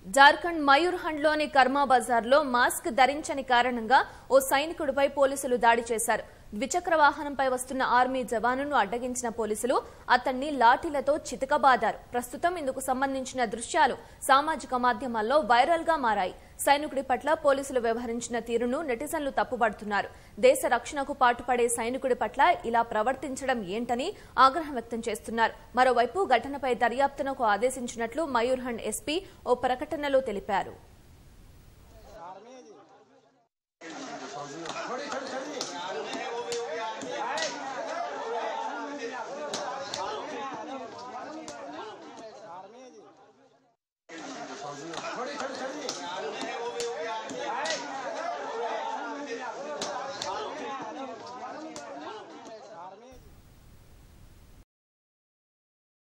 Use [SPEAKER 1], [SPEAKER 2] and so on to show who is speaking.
[SPEAKER 1] జార్ఖండ్ మయూర్హండ్లోని కర్మా బజార్లో మాస్క్ ధరించని కారణంగా ఓ సైనికుడిపై పోలీసులు దాడి చేశారు ద్విచక్ర వాహనంపై వస్తున్న ఆర్మీ జవానును అడ్డగించిన పోలీసులు అతన్ని లాఠీలతో చితకబాదారు ప్రస్తుతం ఇందుకు సంబంధించిన దృశ్యాలు సామాజిక మాధ్యమాల్లో వైరల్ గా మారాయి సైనికుడి పట్ల పోలీసులు వ్యవహరించిన తీరును నెటిజన్లు తప్పుపడుతున్నారు దేశ రక్షణకు పాటుపడే సైనికుడి పట్ల ఇలా ప్రవర్తించడం ఏంటని ఆగ్రహం వ్యక్తం చేస్తున్నారు మరోవైపు ఘటనపై దర్యాప్తునకు ఆదేశించినట్లు మయూర్హండ్ ఎస్పీ ఓ ప్రకటనలో తెలిపారు